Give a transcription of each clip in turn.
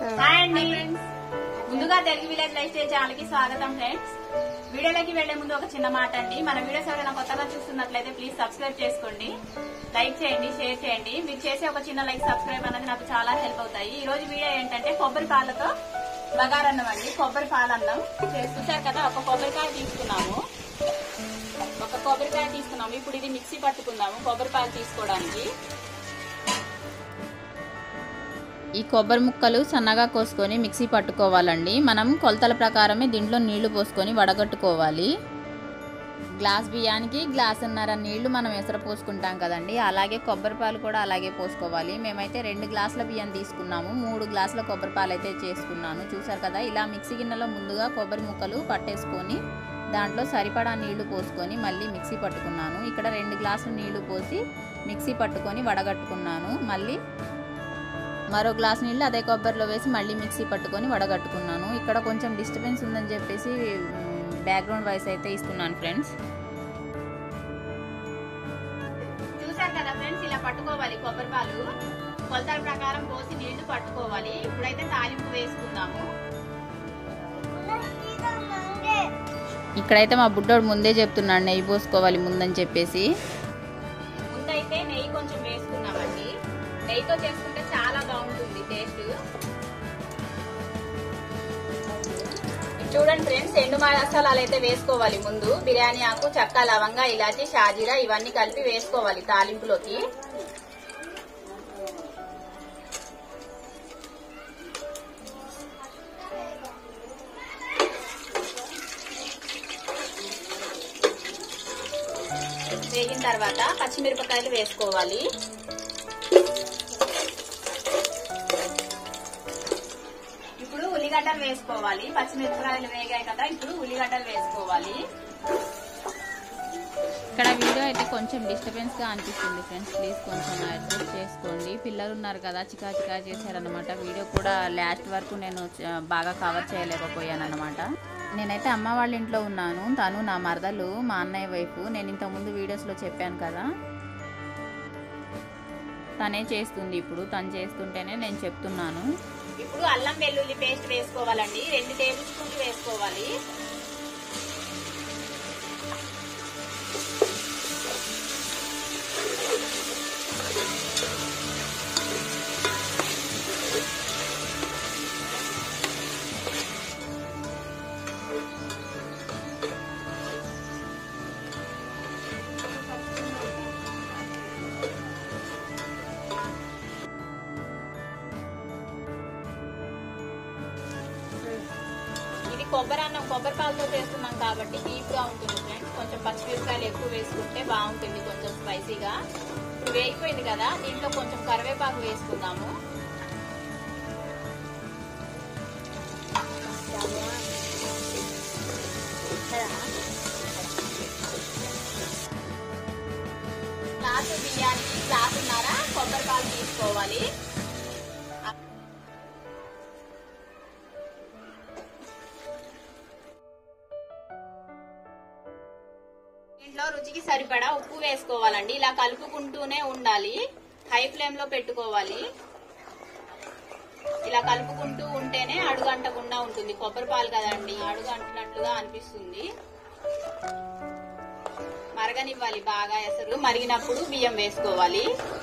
hi అండి ముందుగా Telugu village life style channel కి స్వాగతం ఫ్రెండ్స్ వీడియోలోకి వెళ్లే ముందు ఒక చిన్న మాట అండి మన వీడియోస్ ఎవరైనా కొత్తగా చూస్తున్నట్లయితే ప్లీజ్ సబ్స్క్రైబ్ చేసుకోండి లైక్ చేయండి షేర్ చేయండి మీరు చేసే ఒక చిన్న లైక్ సబ్స్క్రైబ్ అనేది నాకు చాలా హెల్ప్ అవుతాయి ఈ రోజు వీడియో ఏంటంటే కొబ్బరి పాలతో బగారన్నం అండి కొబ్బరి పాలన్నం చూసారు కదా ఒక కొబ్బరికాయ తీసుకున్నాము ఒక కొబ్బరికాయ తీసుకున్నాము ఇప్పుడు ఇది మిక్సీ పట్టుకుందాము కొబ్బరి పాలు తీసుకోవడానికి ఈ కొబ్బరి ముక్కలు సన్నగా కోసుకొని మిక్సీ పట్టుకోవాలండి మనం కొలతల ప్రకారమే దీంట్లో నీళ్లు పోసుకొని వడగట్టుకోవాలి గ్లాస్ బియ్యానికి గ్లాసున్నర నీళ్లు మనం ఎసర పోసుకుంటాం కదండి అలాగే కొబ్బరి పాలు కూడా అలాగే పోసుకోవాలి మేమైతే రెండు గ్లాసుల బియ్యం తీసుకున్నాము మూడు గ్లాసుల కొబ్బరి పాలు అయితే చేసుకున్నాను చూసారు కదా ఇలా మిక్సీ గిన్నెలో ముందుగా కొబ్బరి ముక్కలు పట్టేసుకొని దాంట్లో సరిపడా నీళ్లు పోసుకొని మళ్ళీ మిక్సీ పట్టుకున్నాను ఇక్కడ రెండు గ్లాసులు నీళ్లు పోసి మిక్సీ పట్టుకొని వడగట్టుకున్నాను మళ్ళీ మరో గ్లాస్ నీళ్ళు అదే కొబ్బరిలో వేసి మళ్ళీ మిక్సీ పట్టుకొని వడగట్టుకున్నాను ఇక్కడ కొంచెం డిస్టర్బెన్స్ ఉందని చెప్పేసి బ్యాక్గ్రౌండ్ వాయిస్ అయితే ఇస్తున్నాను ఫ్రెండ్స్ చూసారు కదా ఫ్రెండ్స్ ఇలా పట్టుకోవాలి కొబ్బరి పాలు కొలతల ప్రకారం పోసి నీళ్లు పట్టుకోవాలి ఇప్పుడైతే తాలింపు వేసుకుందాము ఇక్కడైతే మా బుడ్డోడు ముందే చెప్తున్నాడు నెయ్యి పోసుకోవాలి ముందని చెప్పేసి ముందైతే నెయ్యి కొంచెం వేసుకున్నామండి నెయ్యితో చేసుకుంటే చాలా బాగుంటుంది టేస్ట్ చూడండి ఫ్రెండ్స్ ఎండు మసాలాలు అయితే వేసుకోవాలి ముందు బిర్యానీ ఆకు చెక్క లవంగా ఇలాచి షాజీరా ఇవన్నీ కలిపి వేసుకోవాలి తాలింపులోకి వేగిన తర్వాత పచ్చిమిరపకాయలు వేసుకోవాలి ఇప్పుడు ఉల్లిగడ్డలు వేసుకోవాలి పచ్చిమిరపకాయలు వేగాయి కదా ఇప్పుడు ఉల్లిగడ్డలు వేసుకోవాలి ఇక్కడ వీడియో అయితే కొంచెం డిస్టర్బెన్స్ గా అనిపిస్తుంది ఫ్రెండ్స్ ప్లీజ్ కొంచెం అడ్జస్ట్ చేసుకోండి పిల్లలు ఉన్నారు కదా చికా చికా చేశారనమాట వీడియో కూడా లాస్ట్ వరకు నేను చ- బాగా కవర్ చేయలేకపోయాను అనమాట నేనైతే అమ్మ వాళ్ళ ఇంట్లో ఉన్నాను తను నా మరదలు మా అన్నయ్య వైఫ్ నేను ఇంతకుముందు వీడియోస్లో చెప్పాను కదా తనే చేస్తుంది ఇప్పుడు తను చేస్తుంటేనే నేను చెప్తున్నాను ఇప్పుడు అల్లం వెల్లుల్లి పేస్ట్ వేసుకోవాలండి రెండు టేబుల్ స్పూన్లు వేసుకోవాలి ఇది కొబ్బరి అన్నం కొబ్బరి పాలతో చేస్తున్నాం కాబట్టి డీప్ గా ఉంటుంది ఫ్రెండ్స్ కొంచెం పచ్చిమిరపకాయలు ఎక్కువ వేసుకుంటే బాగుంటుంది కొంచెం స్పైసీగా ఇప్పుడు వేగిపోయింది కదా దీంట్లో కొంచెం కరివేపాకు వేసుకుందాము గ్లాసు బియ్యానికి గ్లాసున్నర కొబ్బరి పాలు తీసుకోవాలి దీంట్లో రుచికి సరిపడా ఉప్పు వేసుకోవాలండి ఇలా కలుపుకుంటూనే ఉండాలి హై ఫ్లేమ్ లో పెట్టుకోవాలి ఇలా కలుపుకుంటూ ఉంటేనే అడుగు అంటకుండా ఉంటుంది కొబ్బరి పాలు కదండి అడుగు అంటున్నట్లుగా అనిపిస్తుంది మరగనివ్వాలి బాగా ఎసరు మరిగినప్పుడు బియ్యం వేసుకోవాలి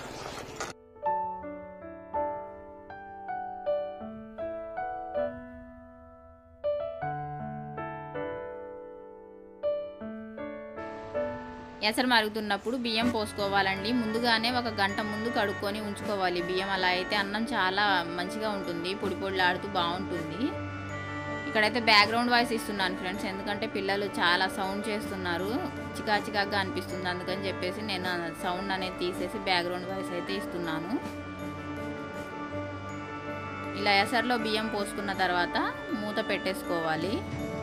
ఎసరు మరుగుతున్నప్పుడు బియ్యం పోసుకోవాలండి ముందుగానే ఒక గంట ముందు కడుక్కొని ఉంచుకోవాలి బియ్యం అలా అయితే అన్నం చాలా మంచిగా ఉంటుంది పొడి పొడిలాడుతూ బాగుంటుంది ఇక్కడైతే బ్యాక్గ్రౌండ్ వాయిస్ ఇస్తున్నాను ఫ్రెండ్స్ ఎందుకంటే పిల్లలు చాలా సౌండ్ చేస్తున్నారు చికా చికాగా అనిపిస్తుంది అందుకని చెప్పేసి నేను ఆ సౌండ్ అనేది తీసేసి బ్యాక్గ్రౌండ్ వాయిస్ అయితే ఇస్తున్నాను ఇలా ఎసరులో బియ్యం పోసుకున్న తర్వాత మూత పెట్టేసుకోవాలి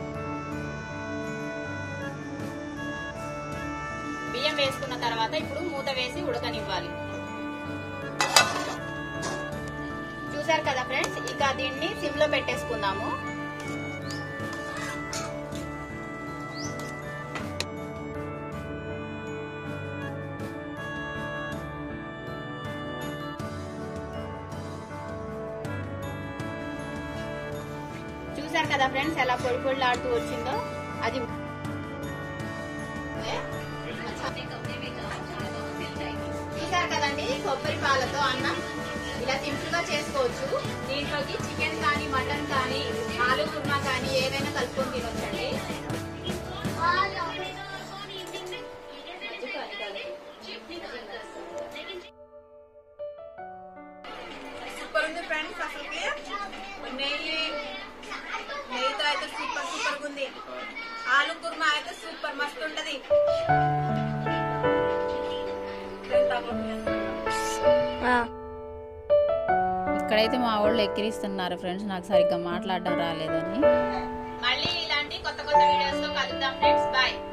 బియ్యం వేసుకున్న తర్వాత ఇప్పుడు మూత వేసి ఉడకనివ్వాలి చూసారు కదా ఫ్రెండ్స్ ఇక దీన్ని సిమ్ లో పెట్టేసుకుందాము చూసారు కదా ఫ్రెండ్స్ ఎలా పొడి పొడిలాడుతూ వచ్చిందో అది చూసారు కదండి కొబ్బరి పాలతో అన్నం ఇలా సింపుల్ గా చేసుకోవచ్చు దీంట్లోకి చికెన్ కానీ మటన్ కానీ ఆలు కుర్మా కానీ ఏదైనా కలుపుకొని తినొచ్చండి సూపర్ ఉంది ఫ్రెండ్స్ అసలుకి నెయ్యి నెయ్యితో అయితే సూపర్ సూపర్ ఉంది ఆలు కుర్మా అయితే సూపర్ మస్తు ఉంటది ఇక్కడైతే మా వాళ్ళు ఎక్కిరిస్తున్నారు ఫ్రెండ్స్ నాకు సరిగ్గా మాట్లాడడం రాలేదని మళ్ళీ ఇలాంటి కొత్త కొత్త వీడియోస్ లో కలుద్దాం ఫ్రెండ్స్ బాయ్